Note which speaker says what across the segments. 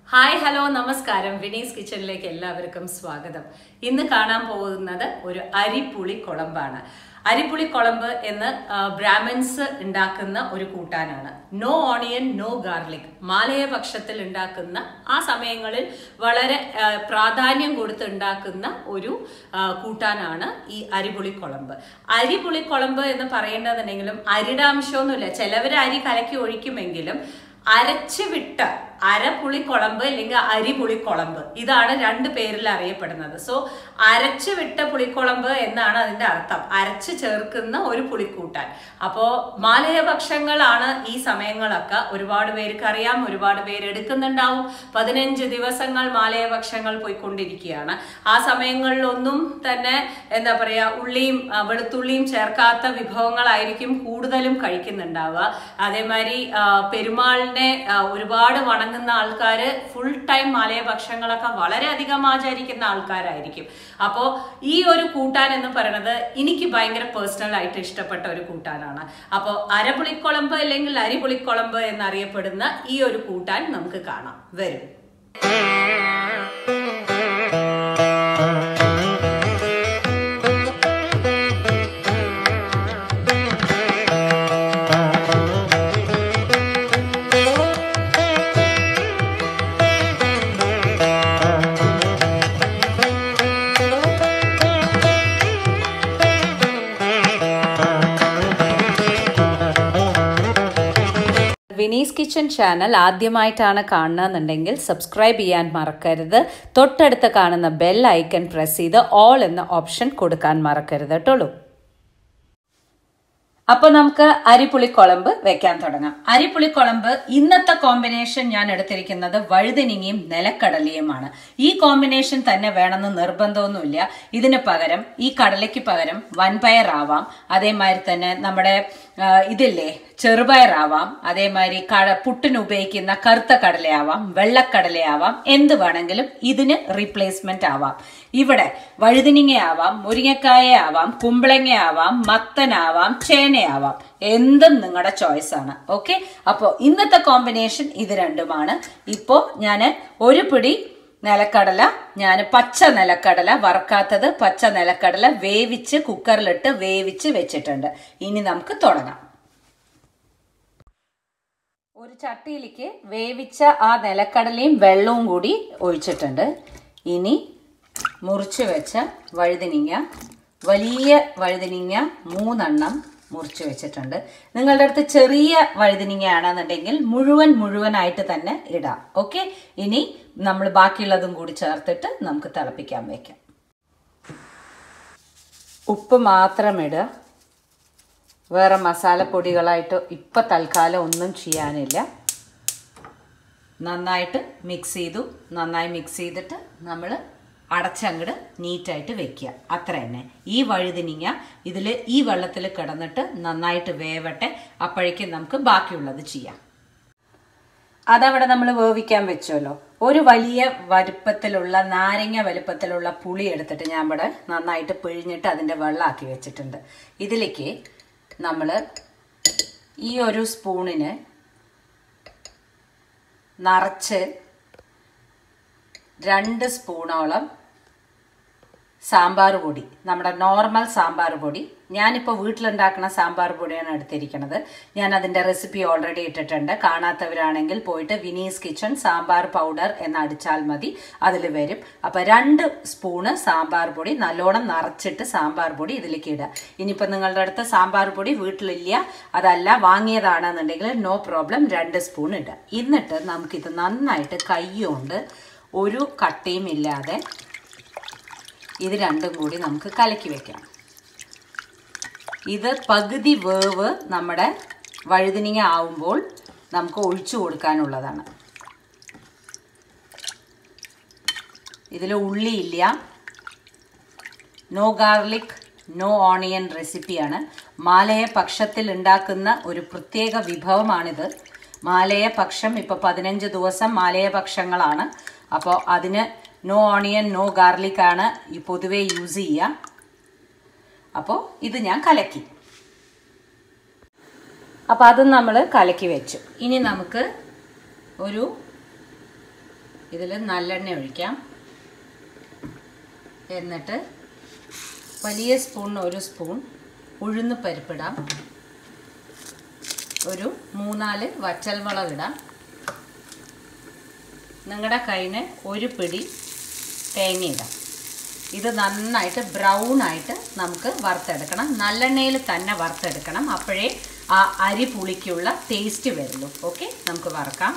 Speaker 1: Hi hello നമസ്കാരം വിനീസ് കിച്ചണിലേക്ക് എല്ലാവർക്കും സ്വാഗതം ഇന്ന് കാണാൻ പോകുന്നത് ഒരു അരിപ്പുളി കുളമ്പാണ് അരിപ്പുളി കുളമ്പ് എന്ന് ആ, ബ്രാഹ്മിൻസ് ഉണ്ടാക്കുന്ന ഒരു കൂട്ടാനാണ് നോ ഓണിയൻ നോ ഗാർലിക് മാലയ പക്ഷത്തിൽ ഉണ്ടാക്കുന്ന ആ സമയങ്ങളിൽ വളരെ ആ, പ്രാധാന്യം കൊടുത്ത് ഉണ്ടാക്കുന്ന ഒരു ആ, കൂട്ടാനാണ് ഈ അരിപുളി കുളമ്പ് അരിപുളി കുളമ്പ് എന്ന് പറയേണ്ടതുണ്ടെങ്കിലും അരിയുടെ അംശമൊന്നുമില്ല ചിലവർ അരി കലക്കി ഒഴിക്കുമെങ്കിലും അരച്ച് വിട്ട അരപ്പുളി കുളമ്പ് അല്ലെങ്കിൽ അരിപുളി കുളമ്പ് ഇതാണ് രണ്ട് പേരിൽ അറിയപ്പെടുന്നത് സോ അരച്ച് വിട്ട പുളിക്കുളമ്പ് എന്നാണ് അതിന്റെ അർത്ഥം അരച്ച് ചേർക്കുന്ന ഒരു പുളിക്കൂട്ടാൻ അപ്പോ മാലയ ഭക്ഷങ്ങളാണ് ഈ സമയങ്ങളൊക്കെ ഒരുപാട് പേർക്ക് അറിയാം ഒരുപാട് പേര് എടുക്കുന്നുണ്ടാവും പതിനഞ്ച് ദിവസങ്ങൾ മാലയ ഭക്ഷങ്ങൾ പോയിക്കൊണ്ടിരിക്കുകയാണ് ആ സമയങ്ങളിലൊന്നും തന്നെ എന്താ പറയാ ഉള്ളിയും ആ, വെളുത്തുള്ളിയും ചേർക്കാത്ത വിഭവങ്ങളായിരിക്കും കൂടുതലും കഴിക്കുന്നുണ്ടാവുക അതേമാതിരി ആ, പെരുമാളിനെ ആ, ഒരുപാട് വണങ്ങുന്ന ആൾക്കാർ ഫുൾ ടൈം മാലയ ഭക്ഷങ്ങളൊക്കെ വളരെയധികം ആചരിക്കുന്ന ആൾക്കാരായിരിക്കും അപ്പോൾ ഈ ഒരു കൂട്ടാൻ എന്ന് പറയുന്നത് എനിക്ക് ഭയങ്കര പേഴ്സണൽ ആയിട്ട് ഇഷ്ടപ്പെട്ട ഒരു കൂട്ടാനാണ് അപ്പോൾ അരപുളിക്കുളമ്പ് അല്ലെങ്കിൽ അരിപുളിക്കുളമ്പ് എന്നറിയപ്പെടുന്ന ഈ ഒരു കൂട്ടാൻ നമുക്ക് കാണാം വരും വിനീസ് കിച്ചൺ ചാനൽ ആദ്യമായിട്ടാണ് കാണുന്നതെന്നുണ്ടെങ്കിൽ സബ്സ്ക്രൈബ് ചെയ്യാൻ മറക്കരുത് തൊട്ടടുത്ത് കാണുന്ന ബെൽ ഐക്കൺ പ്രസ് ചെയ്ത് ഓൾ എന്ന ഓപ്ഷൻ കൊടുക്കാൻ മറക്കരുത് കേട്ടോളൂ അപ്പൊ നമുക്ക് അരിപ്പുളിക്കുളമ്പ് വെക്കാൻ തുടങ്ങാം അരിപ്പുളിക്കുളമ്പ് ഇന്നത്തെ കോമ്പിനേഷൻ ഞാൻ എടുത്തിരിക്കുന്നത് വഴുതനങ്ങയും നിലക്കടലയുമാണ് ഈ കോമ്പിനേഷൻ തന്നെ വേണമെന്ന് നിർബന്ധമൊന്നുമില്ല ഇതിന് പകരം ഈ കടലയ്ക്ക് പകരം വൻപയറാവാം അതേമാതിരി തന്നെ നമ്മുടെ ആ, ഇതില്ലേ ചെറുപയറാവാം അതേമാതിരി കട പുട്ടിന് ഉപയോഗിക്കുന്ന കറുത്ത കടലയാവാം വെള്ളക്കടലയാവാം എന്ത് വേണമെങ്കിലും ഇതിന് റീപ്ലേസ്മെന്റ് ആവാം ഇവിടെ വഴുതിനിങ്ങയാവാം മുരിങ്ങക്കായയാവാം കുമ്പളങ്ങയാവാം മത്തനാവാം ചേനയാവാം എന്തും നിങ്ങളുടെ ചോയ്സ് ആണ് ഓക്കെ അപ്പോൾ ഇന്നത്തെ കോമ്പിനേഷൻ ഇത് രണ്ടുമാണ് ഇപ്പോൾ ഞാൻ ഒരു പിടി നിലക്കടല ഞാൻ പച്ച നിലക്കടല വറക്കാത്തത് പച്ച നിലക്കടല വേവിച്ച് കുക്കറിലിട്ട് വേവിച്ച് വെച്ചിട്ടുണ്ട് ഇനി നമുക്ക് തുടങ്ങാം ഒരു ചട്ടിയിലേക്ക് വേവിച്ച ആ നിലക്കടലയും വെള്ളവും കൂടി ഒഴിച്ചിട്ടുണ്ട് ഇനി മുറിച്ച് വെച്ച വഴുതനിങ്ങ വലിയ വഴുതനിങ്ങ മൂന്നെണ്ണം മുറിച്ച് വെച്ചിട്ടുണ്ട് നിങ്ങളുടെ അടുത്ത് ചെറിയ വഴുതനിങ്ങ ആണെന്നുണ്ടെങ്കിൽ മുഴുവൻ മുഴുവനായിട്ട് തന്നെ ഇടാം ഓക്കെ ഇനി നമ്മൾ ബാക്കിയുള്ളതും കൂടി ചേർത്തിട്ട് നമുക്ക് തിളപ്പിക്കാൻ വെക്കാം ഉപ്പ് മാത്രം ഇടുക വേറെ മസാലപ്പൊടികളായിട്ട് ഇപ്പം തൽക്കാലം ഒന്നും ചെയ്യാനില്ല നന്നായിട്ട് മിക്സ് ചെയ്തു നന്നായി മിക്സ് ചെയ്തിട്ട് നമ്മൾ അടച്ചങ്ങട് നീറ്റായിട്ട് വെക്കുക അത്ര തന്നെ ഈ വഴുതിനിങ്ങ ഇതിൽ ഈ വെള്ളത്തിൽ കിടന്നിട്ട് നന്നായിട്ട് വേവട്ടെ അപ്പോഴേക്കും നമുക്ക് ബാക്കിയുള്ളത് ചെയ്യാം അതവിടെ നമ്മൾ വേവിക്കാൻ വെച്ചല്ലോ ഒരു വലിയ വലുപ്പത്തിലുള്ള നാരങ്ങ വലുപ്പത്തിലുള്ള പുളി എടുത്തിട്ട് ഞാൻ ഇവിടെ നന്നായിട്ട് പിഴിഞ്ഞിട്ട് അതിൻ്റെ വെള്ളമാക്കി വെച്ചിട്ടുണ്ട് ഇതിലേക്ക് നമ്മൾ ഈ ഒരു സ്പൂണിന് നിറച്ച് രണ്ട് സ്പൂണോളം സാമ്പാർ പൊടി നമ്മുടെ നോർമൽ സാമ്പാർ പൊടി ഞാനിപ്പോൾ വീട്ടിലുണ്ടാക്കുന്ന സാമ്പാർ പൊടിയാണ് എടുത്തിരിക്കുന്നത് ഞാൻ അതിൻ്റെ റെസിപ്പി ഓൾറെഡി ഇട്ടിട്ടുണ്ട് കാണാത്തവരാണെങ്കിൽ പോയിട്ട് വിനീസ് കിച്ചൺ സാമ്പാർ പൗഡർ എന്ന് അടിച്ചാൽ മതി അതിൽ വരും അപ്പോൾ രണ്ട് സ്പൂണ് സാമ്പാർ പൊടി നല്ലോണം നിറച്ചിട്ട് സാമ്പാർ പൊടി ഇതിലേക്ക് ഇടുക ഇനിയിപ്പോൾ നിങ്ങളുടെ അടുത്ത് സാമ്പാർ പൊടി വീട്ടിലില്ല അതല്ല വാങ്ങിയതാണെന്നുണ്ടെങ്കിൽ നോ പ്രോബ്ലം രണ്ട് സ്പൂൺ ഇടുക എന്നിട്ട് നമുക്കിത് നന്നായിട്ട് കൈകൊണ്ട് ഒരു കട്ടയും ഇല്ലാതെ ഇത് രണ്ടും കൂടി നമുക്ക് കലക്കി വെക്കാം ഇത് പകുതി വേവ് നമ്മുടെ വഴുതിനിങ്ങ ആവുമ്പോൾ നമുക്ക് ഒഴിച്ചു കൊടുക്കാനുള്ളതാണ് ഇതിൽ ഉള്ളിയില്ല നോ ഗാർലിക് നോ ഓണിയൻ റെസിപ്പിയാണ് മാലയ പക്ഷത്തിൽ ഉണ്ടാക്കുന്ന ഒരു പ്രത്യേക വിഭവമാണിത് മാലയ പക്ഷം ഇപ്പോൾ പതിനഞ്ച് ദിവസം മാലയ പക്ഷങ്ങളാണ് അപ്പോൾ അതിന് നോ ഓണിയൻ നോ ഗാർലിക് ആണ് ഈ പൊതുവേ യൂസ് ചെയ്യുക അപ്പോൾ ഇത് ഞാൻ കലക്കി അപ്പോൾ അത് നമ്മൾ കലക്കി വെച്ചു ഇനി നമുക്ക് ഒരു ഇതിൽ നല്ലെണ്ണ ഒഴിക്കാം എന്നിട്ട് വലിയ സ്പൂണിന് ഒരു സ്പൂൺ ഉഴുന്ന് പരിപ്പിടാം ഒരു മൂന്നാല് വറ്റൽമുളക് ഇടാം നിങ്ങളുടെ കയ്യിന് ഒരു പിടി തേങ്ങ ഇടാം ഇത് നന്നായിട്ട് ബ്രൗൺ ആയിട്ട് നമുക്ക് വറുത്തെടുക്കണം നല്ലെണ്ണയിൽ തന്നെ വറുത്തെടുക്കണം അപ്പോഴേ ആ അരി പുളിക്കുള്ള ടേസ്റ്റ് വരുള്ളൂ ഓക്കെ നമുക്ക് വറക്കാം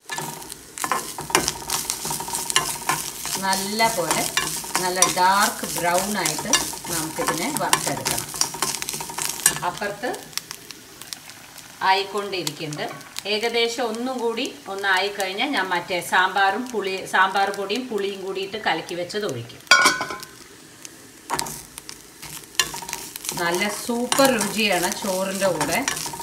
Speaker 1: നല്ല പോലെ നല്ല ഡാർക്ക് ബ്രൗൺ ആയിട്ട് നമുക്കിതിനെ വറുത്തെടുക്കണം അപ്പുറത്ത് ആയിക്കൊണ്ടിരിക്കുന്നുണ്ട് ഏകദേശം ഒന്നും കൂടി ഒന്നായി കഴിഞ്ഞാൽ ഞാൻ മറ്റേ സാമ്പാറും പുളി സാമ്പാർ പൊടിയും പുളിയും കൂടിയിട്ട് കലക്കി വെച്ചത് ഒഴിക്കും നല്ല സൂപ്പർ രുചിയാണ് ചോറിൻ്റെ കൂടെ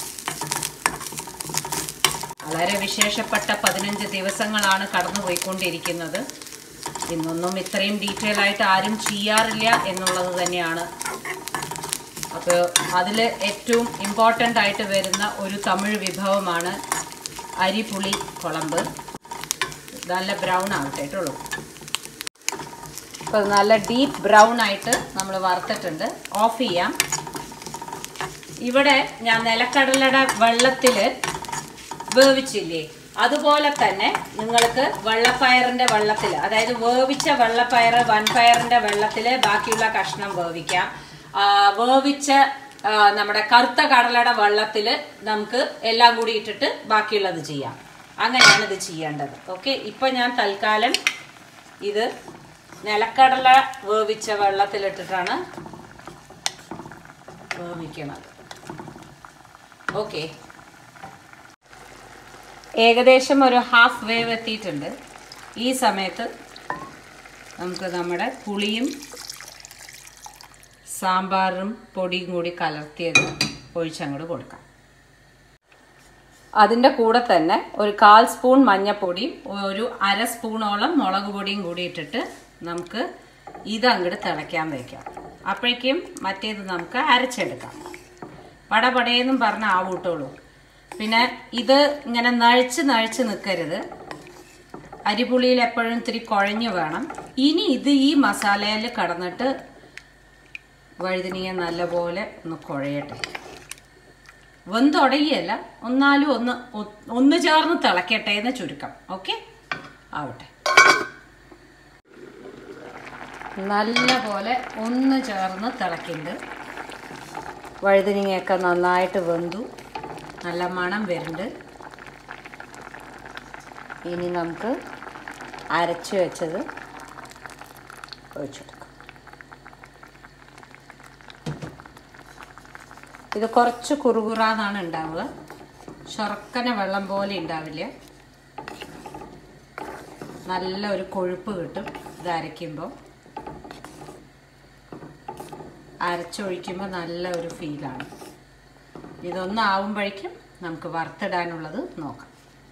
Speaker 1: വളരെ വിശേഷപ്പെട്ട പതിനഞ്ച് ദിവസങ്ങളാണ് കടന്നു പോയിക്കൊണ്ടിരിക്കുന്നത് ഇന്നൊന്നും ഇത്രയും ഡീറ്റെയിൽ ആയിട്ട് ആരും ചെയ്യാറില്ല എന്നുള്ളത് തന്നെയാണ് അപ്പോൾ അതിൽ ഏറ്റവും ഇമ്പോർട്ടൻ്റ് ആയിട്ട് വരുന്ന ഒരു തമിഴ് വിഭവമാണ് അരിപുളി കുളമ്പ് നല്ല ബ്രൗൺ ആവട്ടെ കേട്ടുള്ളൂ അപ്പോൾ നല്ല ഡീപ്പ് ബ്രൗൺ ആയിട്ട് നമ്മൾ വറുത്തിട്ടുണ്ട് ഓഫ് ചെയ്യാം ഇവിടെ ഞാൻ നിലക്കടലയുടെ വെള്ളത്തിൽ വേവിച്ചില്ലേ അതുപോലെ തന്നെ നിങ്ങൾക്ക് വെള്ളപ്പയറിൻ്റെ വെള്ളത്തിൽ അതായത് വേവിച്ച വെള്ളപ്പയർ വൻപയറിൻ്റെ വെള്ളത്തിൽ ബാക്കിയുള്ള കഷ്ണം വേവിക്കാം ആ, വേവിച്ച ആ, നമ്മുടെ കറുത്ത കടലയുടെ വെള്ളത്തിൽ നമുക്ക് എല്ലാം കൂടി ഇട്ടിട്ട് ബാക്കിയുള്ളത് ചെയ്യാം അങ്ങനെയാണ് ഇത് ചെയ്യേണ്ടത് ഓക്കെ ഇപ്പം ഞാൻ തൽക്കാലം ഇത് നിലക്കടല വേവിച്ച വെള്ളത്തിലിട്ടിട്ടാണ് വേവിക്കണത് ഓക്കെ ഏകദേശം ഒരു ഹാഫ് വേവ് എത്തിയിട്ടുണ്ട് ഈ സമയത്ത് നമുക്ക് നമ്മുടെ പുളിയും സാമ്പാറും പൊടിയും കൂടി കലർത്തിയത് ഒഴിച്ചങ്ങോട്ട് കൊടുക്കാം അതിൻ്റെ കൂടെ തന്നെ ഒരു കാൽ സ്പൂൺ മഞ്ഞൾപ്പൊടിയും ഒരു അര സ്പൂണോളം മുളക് പൊടിയും കൂടി ഇട്ടിട്ട് നമുക്ക് ഇത് അങ്ങോട്ട് തിളയ്ക്കാൻ വയ്ക്കാം അപ്പോഴേക്കും മറ്റേത് നമുക്ക് അരച്ചെടുക്കാം പടപടയെന്നും പറഞ്ഞ് ആവൂട്ടുള്ളൂ പിന്നെ ഇത് ഇങ്ങനെ നഴിച്ച് നഴിച്ച് നിൽക്കരുത് അരിപുളിയിൽ എപ്പോഴും ഇത്തിരി കുഴഞ്ഞു വേണം ഇനി ഇത് ഈ മസാലയിൽ കടന്നിട്ട് വഴുതനങ്ങ നല്ലപോലെ ഒന്ന് കുഴയട്ടെ വെന്തുടങ്ങിയല്ല ഒന്നാലും ഒന്ന് ഒ- ഒന്ന് ചേർന്ന് തിളക്കട്ടെ എന്ന് ചുരുക്കം ഓക്കെ ആവട്ടെ നല്ല പോലെ ഒന്ന് ചേർന്ന് തിളക്കുന്നുണ്ട് വഴുതനങ്ങയൊക്കെ നന്നായിട്ട് വെന്തു നല്ല മണം വരുന്നുണ്ട് ഇനി നമുക്ക് അരച്ച് വെച്ചത് ഒഴിച്ചെടുക്കാം ഇത് കുറച്ച് കുറുകുറാന്നാണ് ഉണ്ടാവുക ചൊറക്കന വെള്ളം പോലെ ഉണ്ടാവില്ല നല്ല ഒരു കൊഴുപ്പ് കിട്ടും ഇത് അരയ്ക്കുമ്പോൾ അരച്ചൊഴിക്കുമ്പോൾ നല്ല ഒരു ഫീലാണ് ഇതൊന്നാവുമ്പോഴേക്കും നമുക്ക് വറുത്തിടാനുള്ളത് നോക്കാം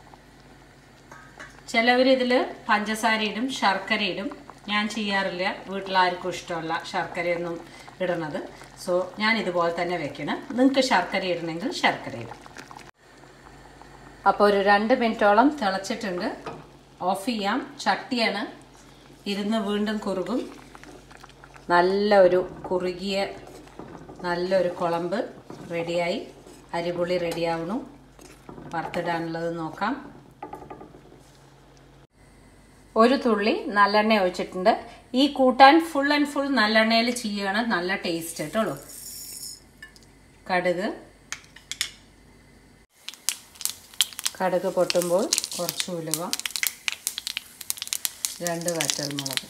Speaker 1: ചിലവർ ഇതിൽ പഞ്ചസാര ഇടും ശർക്കര ഇടും ഞാൻ ചെയ്യാറില്ല വീട്ടിലാർക്കും ഇഷ്ടമല്ല ശർക്കരയൊന്നും ഇടണത് സോ ഞാൻ ഇതുപോലെ തന്നെ വെക്കണം നിങ്ങൾക്ക് ശർക്കര ഇടണമെങ്കിൽ ശർക്കര ഇടാം അപ്പോൾ ഒരു രണ്ട് മിനിറ്റോളം തിളച്ചിട്ടുണ്ട് ഓഫ് ചെയ്യാം ചട്ടിയാണ് ഇരുന്ന് വീണ്ടും കുറുകും നല്ല ഒരു കുറുകിയ നല്ലൊരു കുളമ്പ് റെഡിയായി അരിപുളി റെഡിയാവണു വറുത്തിടാനുള്ളത് നോക്കാം ഒരു തുള്ളി നല്ലെണ്ണ ഒഴിച്ചിട്ടുണ്ട് ഈ കൂട്ടാൻ ഫുൾ ആൻഡ് ഫുൾ നല്ലെണ്ണയിൽ ചെയ്യാണ് നല്ല ടേസ്റ്റ് കേട്ടോളൂ കടുക് കടുക് പൊട്ടുമ്പോൾ കുറച്ച് ഉലുവ രണ്ട് വറ്റൽമുളക്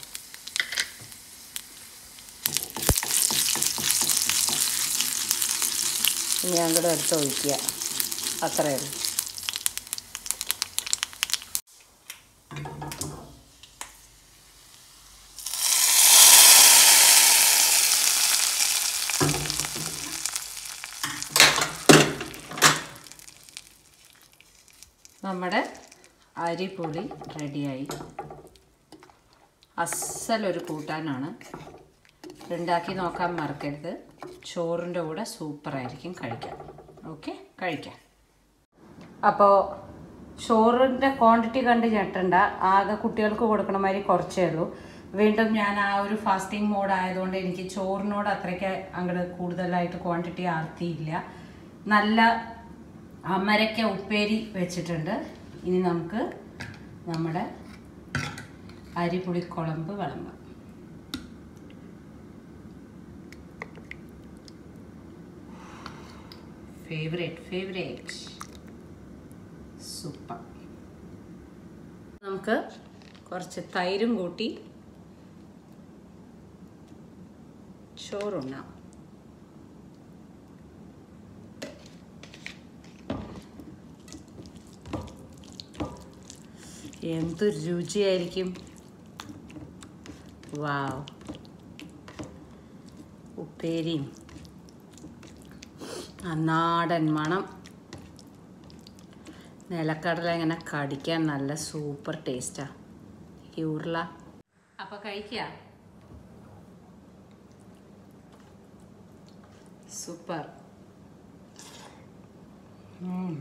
Speaker 1: ഇനി അങ്ങോട്ട് എടുത്ത് ഒഴിക്കുക അത്രയേ ഉള്ളൂ നമ്മുടെ അരിപ്പൊടി റെഡിയായി അസലൊരു കൂട്ടാനാണ് ഉണ്ടാക്കി നോക്കാൻ മറക്കരുത് ചോറിൻ്റെ കൂടെ സൂപ്പറായിരിക്കും കഴിക്കാൻ ഓക്കെ കഴിക്കാം അപ്പോൾ ചോറിൻ്റെ ക്വാണ്ടിറ്റി കണ്ട് ഞെട്ടണ്ട ആകെ കുട്ടികൾക്ക് കൊടുക്കണ മാതിരി കുറച്ചേ ഉള്ളൂ വീണ്ടും ഞാൻ ആ ഒരു ഫാസ്റ്റിംഗ് മോഡ് ആയതുകൊണ്ട് എനിക്ക് ചോറിനോട് അത്രയ്ക്ക് അങ്ങോട്ട് കൂടുതലായിട്ട് ക്വാണ്ടിറ്റി ആർത്തിയില്ല നല്ല അമരയ്ക്ക ഉപ്പേരി വെച്ചിട്ടുണ്ട് ഇനി നമുക്ക് നമ്മുടെ അരിപുളിക്കുളമ്പ് വിളമ്പാം ഫേവറേറ്റ് ഫേവറേറ്റ് സൂപ്പർ നമുക്ക് കുറച്ച് തൈരും കൂട്ടി ചോറുണ്ണാം എന്ത് രുചിയായിരിക്കും വാവ് ഉപ്പേരിയും ആ നാടൻ മണം നിലക്കടല ഇങ്ങനെ കടിക്കാൻ നല്ല സൂപ്പർ ടേസ്റ്റാ ഈ ഉരുള അപ്പൊ കഴിക്കുക സൂപ്പർ ഉം.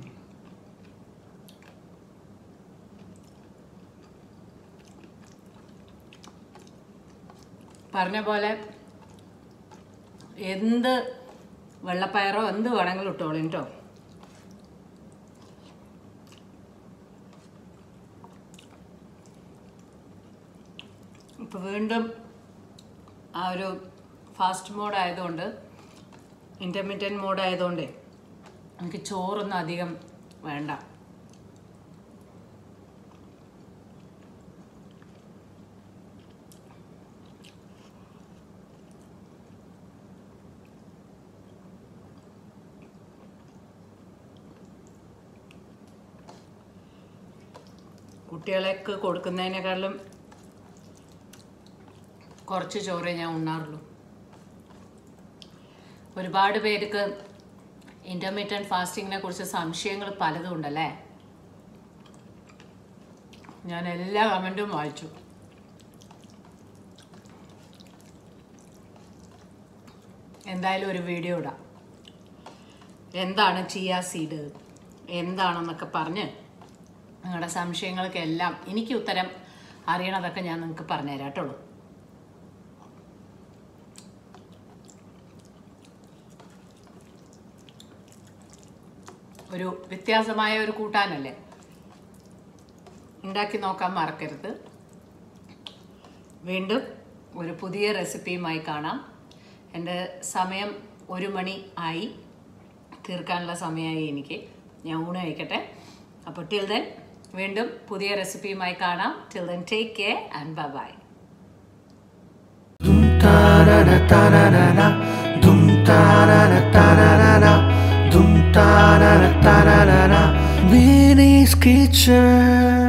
Speaker 1: പറഞ്ഞ പോലെ എന്ത് വെള്ളപ്പയറോ എന്ത് വേണമെങ്കിലും ഇട്ടോളൂ കേട്ടോ ഇപ്പം വീണ്ടും ആ ഒരു ഫാസ്റ്റ് മോഡ് ആയതുകൊണ്ട് ഇൻ്റർമീഡിയറ്റ് മോഡ് ആയതുകൊണ്ട് എനിക്ക് ചോറൊന്നും അധികം വേണ്ട കുട്ടികളെക്ക് കൊടുക്കുന്നതിനേക്കാളും കുറച്ച് ചോറേ ഞാൻ ഉണ്ണാറുള്ളൂ ഒരുപാട് പേർക്ക് ഇൻ്റർമീഡിയറ്റ് ഫാസ്റ്റിങ്ങിനെ കുറിച്ച് സംശയങ്ങൾ പലതും ഉണ്ടല്ലേ ഞാൻ എല്ലാ കമൻറ്റും വായിച്ചു എന്തായാലും ഒരു വീഡിയോ ഇടാം എന്താണ് ചിയ സീഡ് എന്താണെന്നൊക്കെ പറഞ്ഞ് നിങ്ങളുടെ സംശയങ്ങൾക്കെല്ലാം എനിക്ക് ഉത്തരം അറിയണതൊക്കെ ഞാൻ നിങ്ങൾക്ക് പറഞ്ഞുതരാം കേട്ടുള്ളൂ ഒരു വ്യത്യാസമായ ഒരു കൂട്ടാനല്ലേ ഉണ്ടാക്കി നോക്കാൻ മറക്കരുത് വീണ്ടും ഒരു പുതിയ റെസിപ്പിയുമായി കാണാം എൻ്റെ സമയം ഒരു മണി ആയി തീർക്കാനുള്ള സമയമായി എനിക്ക് ഞാൻ ഊണ് കഴിക്കട്ടെ അപ്പോൾ ടിൽ ദെൻ വീണ്ടും പുതിയ റെസിപ്പിയുമായി കാണാം till then take care and bye bye
Speaker 2: Dum ta na na ta na na na dum ta na na ta na na na Winnie's Kitchen